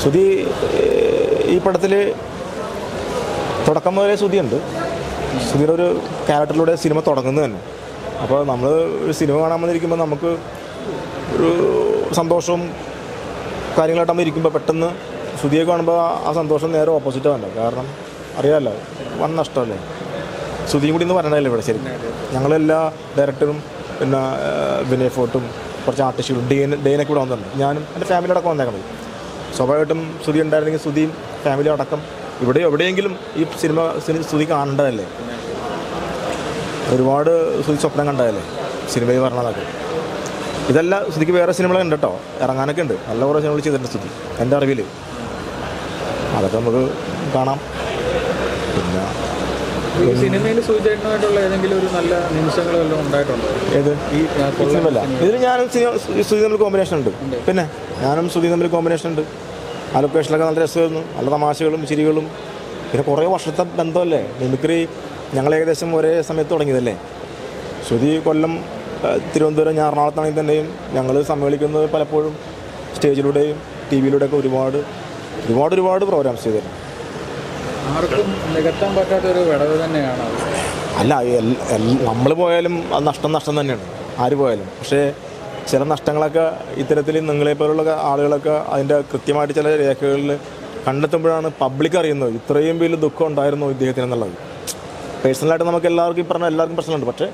ശ്രുതി ഏഹ്, ഈ പടത്തിൽ തുടക്കം മുതലേ ശ്രുതിയുണ്ട് ശ്രുതിയുടെ ഒരു ക്യാരക്ടറിലൂടെ സിനിമ തുടങ്ങുന്നത് തന്നെ അപ്പോൾ നമ്മൾ ഒരു സിനിമ കാണാൻ വന്നിരിക്കുമ്പോൾ നമുക്ക് ഒരു സന്തോഷവും കാര്യങ്ങളായിട്ട് നമ്മൾ ഇരിക്കുമ്പോൾ പെട്ടെന്ന് ശ്രുതിയെ കാണുമ്പോൾ ആ സന്തോഷം നേരെ ഓപ്പോസിറ്റ് വേണ്ട കാരണം അറിയാമല്ലോ വൻ നഷ്ടമല്ലേ ശ്രുതിയും കൂടി ഇന്ന് പറയണതല്ലേ ഇവിടെ ശരി ഞങ്ങളെല്ലാ ഡയറക്ടറും പിന്നെ ആ, വിനയ് ഫോർട്ടും കുറച്ച് ആർട്ടിസ്റ്റുകളും ഡെയിൻ ഡെയിനൊക്കെ ഇവിടെ വന്നിട്ടുണ്ട് ഞാനും എൻ്റെ ഫാമിലി അടക്കം വന്നേക്കുന്നത് സ്വാഭാവികമായിട്ടും ശ്രുതി ഉണ്ടായിരുന്നെങ്കിൽ ശ്രുതിയും ഫാമിലി അടക്കം ഇവിടെ എവിടെയെങ്കിലും ഈ സിനിമ സിനി ശ്രുതി കാണേണ്ടതല്ലേ ഒരുപാട് ശ്രുതി സ്വപ്നം കണ്ടതല്ലേ സിനിമയിൽ പറഞ്ഞതൊക്കെ ഇതല്ല ശ്രുതിക്ക് വേറെ സിനിമകൾ ഉണ്ട് കേട്ടോ ഇറങ്ങാനൊക്കെ ഉണ്ട് നല്ല കുറേ സിനിമകൾ ചെയ്തിട്ടുണ്ട് ശ്രുതി എൻ്റെ അറിവിൽ അതൊക്കെ നമുക്ക് കാണാം പിന്നെ ഈ സിനിമയിൽ സൂചിതമായിട്ടുള്ള ഏതെങ്കിലും ഒരു നല്ല നിമിഷങ്ങൾ വല്ലതും ഉണ്ടായിട്ടുണ്ടോ ഏത് ഈ ആ, കൊള്ള സിനിമല്ല ഇതിൽ ഞാനും സിനിമ- ശ്രുതി തമ്മിൽ കോമ്പിനേഷൻ ഉണ്ട് പിന്നെ ഞാനും ശ്രുതി തമ്മിൽ കോമ്പിനേഷൻ ഉണ്ട് ആ ലൊക്കേഷനിലൊക്കെ നല്ല രസമായിരുന്നു നല്ല തമാശകളും ചിരികളും പിന്നെ കുറേ വർഷത്തെ ബന്ധമല്ലേ മിമിക്രി ഞങ്ങൾ ഏകദേശം ഒരേ സമയത്ത് തുടങ്ങിയതല്ലേ ശ്രുതി കൊല്ലം ആ, തിരുവനന്തപുരം ഞാൻ എറണാകുളത്താണെങ്കിൽ തന്നെയും ഞങ്ങൾ സമ്മേളിക്കുന്നത് പലപ്പോഴും സ്റ്റേജിലൂടെയും ടി വിയിലൂടെയൊക്കെ ഒരുപാട് ഒരുപാട് ഒരുപാട് പ്രോഗ്രാംസ് ചെയ്തിരുന്നു ആർക്കും നികത്താൻ പറ്റാത്ത ഒരു വിടവ് തന്നെയാണ് അത് അല്ല നമ്മൾ പോയാലും അത് നഷ്ടം നഷ്ടം തന്നെയാണ് ആര് പോയാലും പക്ഷേ ചില നഷ്ടങ്ങളൊക്കെ ഇത്തരത്തിൽ നിങ്ങളെപ്പോലുള്ള ആളുകളൊക്കെ അതിൻ്റെ കൃത്യമായിട്ട് ചില രേഖകളിൽ കണ്ടെത്തുമ്പോഴാണ് പബ്ലിക് അറിയുന്നത് ഇത്രയും വലിയ ദുഃഖം ഉണ്ടായിരുന്നു ഇദ്ദേഹത്തിന് എന്നുള്ളത് പേഴ്സണലായിട്ട് നമുക്ക് എല്ലാവർക്കും ഈ പറഞ്ഞ എല്ലാവർക്കും പ്രശ്നമുണ്ട് പക്ഷേ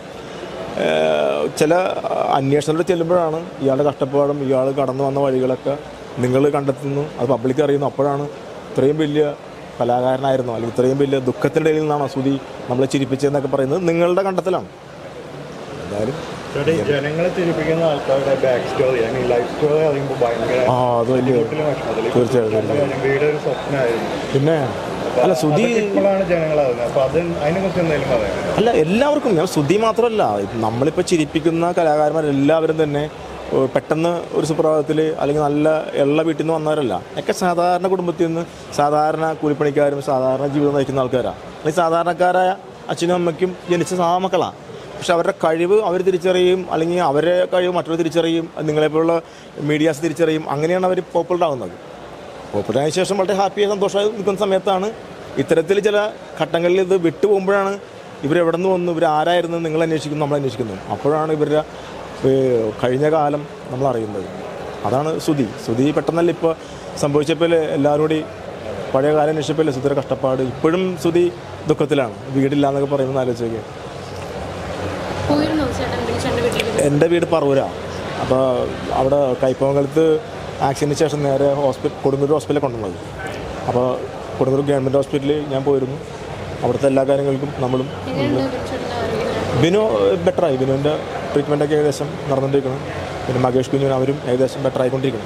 ഏഹ്, ചില അന്വേഷണത്തിൽ ചെല്ലുമ്പോഴാണ് ഇയാളുടെ കഷ്ടപ്പാടും ഇയാൾ കടന്നു വന്ന വഴികളൊക്കെ നിങ്ങൾ കണ്ടെത്തുന്നു അത് പബ്ലിക് അറിയുന്നു അപ്പോഴാണ് ഇത്രയും വലിയ കലാകാരനായിരുന്നു അല്ലെങ്കിൽ ഇത്രയും വലിയ ദുഃഖത്തിൻ്റെ ഇടയിൽ നിന്നാണ് സുധി നമ്മളെ ചിരിപ്പിച്ചതെന്നൊക്കെ പറയുന്നത് നിങ്ങളുടെ കണ്ടെത്തലാണ് എന്തായാലും ചേട്ടാ, ഈ ജനങ്ങളെ ചിരിപ്പിക്കുന്ന ആൾക്കാരുടെ back story I mean life story അറിയുമ്പോൾ ഭയങ്കര ആ അത് വലിയ ബുദ്ധിമുട്ടിലും വിഷമത്തിലും. തീർച്ചയായും, കണ്ട കാര്യം വീട് ഒരു സ്വപ്നമായിരുന്നു പിന്നെ അല്ല സുധി അതൊക്കെ ഇപ്പോഴാണ് ജനങ്ങൾ അറിയുന്നത് അപ്പൊ അത് അതിനെ കുറിച്ച് എന്തെങ്കിലും പറയാം അല്ല എല്ലാവർക്കും ഞാൻ ശ്രുതി മാത്രമല്ല നമ്മളിപ്പോൾ ചിരിപ്പിക്കുന്ന കലാകാരന്മാരെല്ലാവരും തന്നെ ഏഹ്, പെട്ടെന്ന് ഒരു സുപ്രഭാതത്തിൽ അല്ലെങ്കിൽ നല്ല ഉള്ള വീട്ടിൽ നിന്ന് വന്നവരല്ല ഒക്കെ സാധാരണ കുടുംബത്തിൽ നിന്ന് സാധാരണ കൂലിപ്പണിക്കാരും സാധാരണ ജീവിതം നയിക്കുന്ന ആൾക്കാരാണ് അല്ലെങ്കിൽ സാധാരണക്കാരായ അച്ഛനും അമ്മയ്ക്കും ജനിച്ച സാ മക്കളാണ് പക്ഷെ അവരുടെ കഴിവ് അവർ തിരിച്ചറിയും അല്ലെങ്കിൽ അവരെ കഴിവ് മറ്റൊരു തിരിച്ചറിയും അത് നിങ്ങളെപ്പോലുള്ള മീഡിയാസ് തിരിച്ചറിയും അങ്ങനെയാണ് അവർ പോപ്പുലർ ആവുന്നത് പോപ്പുലർ ആയ ശേഷം വളരെ ഹാപ്പി സന്തോഷമായി നിൽക്കുന്ന സമയത്താണ് ഇത്തരത്തിൽ ചില ഘട്ടങ്ങളിൽ ഇത് വിട്ടു പോകുമ്പോഴാണ് ഇവരെവിടെ നിന്ന് വന്നു ഇവർ ആരായിരുന്നു നിങ്ങൾ അന്വേഷിക്കുന്നു നമ്മൾ അന്വേഷിക്കുന്നു അപ്പോഴാണ് ഇവരുടെ ഏഹ്, കഴിഞ്ഞ കാലം നമ്മൾ അറിയുന്നത് അതാണ് ശ്രുതി ശ്രുതി പെട്ടെന്നല്ല ഇപ്പോൾ സംഭവിച്ചപ്പോൾ എല്ലാവരും കൂടി പഴയ കാലം അന്വേഷിച്ചപ്പോൾ ശ്രുതിയുടെ കഷ്ടപ്പാട് ഇപ്പോഴും ശ്രുതി ദുഃഖത്തിലാണ് വീടില്ല എന്നൊക്കെ പറയുന്നത് ആലോചിച്ച് നോക്കിയാൽ പോയിരുന്നോ ചേട്ടൻ ചേട്ടൻ്റെ വീട്ടിലേക്ക് എൻ്റെ വീട് പറവൂര അപ്പോൾ അവിടെ കൈപ്പമംഗലത്ത് ആക്സിഡൻറ്റിന് ശേഷം നേരെ ഹോസ്പിറ്റൽ കൊടുങ്ങല്ലൂർ ഹോസ്പിറ്റലിൽ കൊണ്ടുവന്നത് അപ്പോൾ കൊടുങ്ങല്ലൂർ ഗവൺമെൻറ് ഹോസ്പിറ്റലിൽ ഞാൻ പോയിരുന്നു അവിടുത്തെ എല്ലാ കാര്യങ്ങൾക്കും നമ്മളും എങ്ങനെയുണ്ട് ചേട്ടൻ്റെ ആരോഗ്യം ബിനു ബെറ്ററായി ബിനുവിൻ്റെ ട്രീറ്റ്മെൻറ്റൊക്കെ ഏകദേശം നടന്നുകൊണ്ടിരിക്കണം പിന്നെ മകേഷ് കുഞ്ഞുവിന് അവരും ഏകദേശം ബെറ്റർ ആയിക്കൊണ്ടിരിക്കണം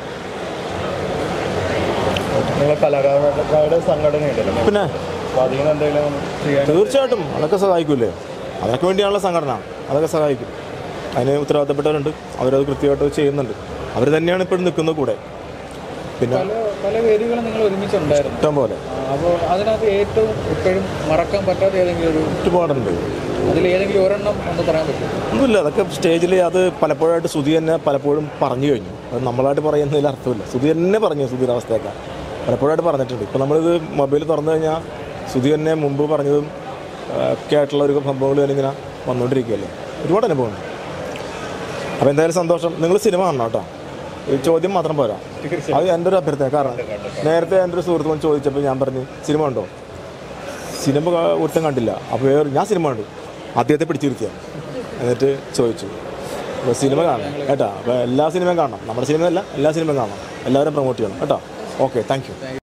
നിങ്ങളെ കലാകാരന്മാരുടെ സംഘടനയുണ്ടല്ലോ പിന്നെ അപ്പൊ അതിൽ നിന്ന് എന്തെങ്കിലും ചെയ്യാൻ തീർച്ചയായിട്ടും അതൊക്കെ സഹായിക്കൂലേ അതൊക്കെ വേണ്ടിയാണല്ലോ സംഘടന അതൊക്കെ സഹായിക്കും അതിന് ഉത്തരവാദിത്തപ്പെട്ടവരുണ്ട് അവരത് കൃത്യമായിട്ട് ചെയ്യുന്നുണ്ട് അവർ തന്നെയാണ് ഇപ്പോഴും നിൽക്കുന്നത് കൂടെ പിന്നെ പല പല വേദികളും നിങ്ങൾ ഒരുമിച്ചുണ്ടായിരുന്നു ഇഷ്ടം പോലെ അപ്പോൾ അതിനകത്ത് ഏറ്റവും ഇപ്പോഴും മറക്കാൻ പറ്റാത്ത ഏതെങ്കിലും ഒരു ഒരുപാടുണ്ട് അതിൽ ഏതെങ്കിലും ഒരെണ്ണം ഒന്ന് പറയാൻ പറ്റും ഒന്നുമില്ല അതൊക്കെ സ്റ്റേജിൽ അത് പലപ്പോഴായിട്ട് സുധി തന്നെ പലപ്പോഴും പറഞ്ഞു കഴിഞ്ഞു അത് നമ്മളായിട്ട് പറയുന്നതിൽ അർത്ഥമില്ല സുധി തന്നെ പറഞ്ഞു സുധിയുടെ അവസ്ഥയൊക്കെ പലപ്പോഴായിട്ട് പറഞ്ഞിട്ടുണ്ട് ഇപ്പോൾ നമ്മളിത് മൊബൈൽ തുറന്നു കഴിഞ്ഞാൽ സുധി തന്നെ മുമ്പ് പറഞ്ഞതും ആ, ഒക്കെ ആയിട്ടുള്ള ഒരു സംഭവങ്ങൾ തന്നെ ഇങ്ങനെ വന്നുകൊണ്ടിരിക്കുകയല്ലേ ഒരുപാട് അനുഭവമുണ്ട് അപ്പോൾ എന്തായാലും സന്തോഷം നിങ്ങൾ സിനിമ കാണണം കേട്ടോ ഈ ചോദ്യം മാത്രം പോരാ അത് എൻ്റെ ഒരു അഭ്യർത്ഥന കാരണം നേരത്തെ എൻ്റെ ഒരു സുഹൃത്ത് വന്ന് ചോദിച്ചപ്പോൾ ഞാൻ പറഞ്ഞു സിനിമ ഉണ്ടോ സിനിമ ക- ഒരുത്തൻ കണ്ടില്ല അപ്പോൾ വേറെ ഞാൻ സിനിമ കണ്ടു അദ്ദേഹത്തെ പിടിച്ചിരുത്തിയ എന്നിട്ട് ചോദിച്ചു അപ്പോൾ സിനിമ കാണണം കേട്ടോ അപ്പോൾ എല്ലാ സിനിമയും കാണണം നമ്മുടെ സിനിമയല്ല എല്ലാ സിനിമയും കാണണം എല്ലാവരും പ്രൊമോട്ട് ചെയ്യണം കേട്ടോ ഓക്കെ താങ്ക് യു